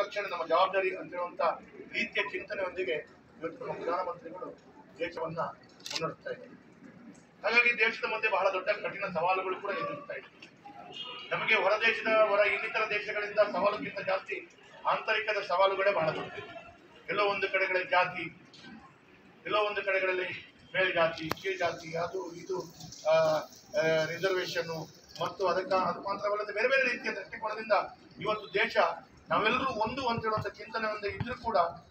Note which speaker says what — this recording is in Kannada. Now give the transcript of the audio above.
Speaker 1: ಸಂರಕ್ಷಣೆ ನಮ್ಮ ಜವಾಬ್ದಾರಿ ಅಂತ ಹೇಳುವಂತ ರೀತಿಯ ಚಿಂತನೆಯೊಂದಿಗೆ ಇವತ್ತು ನಮ್ಮ ಪ್ರಧಾನಮಂತ್ರಿಗಳು ದೇಶವನ್ನ ಮುನ್ನಡೆಸ್ತಾ ಇದ್ದಾರೆ ಹಾಗಾಗಿ ದೇಶದ ಮಧ್ಯೆ ಬಹಳ ದೊಡ್ಡ ಕಠಿಣ ಸವಾಲುಗಳು ಕೂಡ ಎದುರಿಸ್ತಾ ಇದೆ ನಮಗೆ ಹೊರ ದೇಶದ ಹೊರ ಇನ್ನಿತರ ದೇಶಗಳಿಂದ ಸವಾಲುಗಿಂತ ಜಾಸ್ತಿ ಆಂತರಿಕದ ಸವಾಲುಗಳೇ ಬಹಳ ದೊಡ್ಡದು ಎಲ್ಲೋ ಒಂದು ಕಡೆಗಳಲ್ಲಿ ಜಾತಿ ಎಲ್ಲೋ ಒಂದು ಕಡೆಗಳಲ್ಲಿ ಮೇಲ್ಜಾತಿ ಕೀಳ್ಜಾತಿ ಅದು ಇದು ರಿಸರ್ವೇಷನ್ ಮತ್ತು ಅದಕ್ಕ ಅದು ಮಾತ್ರವಲ್ಲದೆ ಬೇರೆ ಬೇರೆ ರೀತಿಯ ದೃಷ್ಟಿಕೋನದಿಂದ ಇವತ್ತು ದೇಶ ನಾವೆಲ್ಲರೂ ಒಂದು ಅಂತ ಹೇಳುವಂಥ ಚಿಂತನೆ ಒಂದು ಇದ್ರೂ ಕೂಡ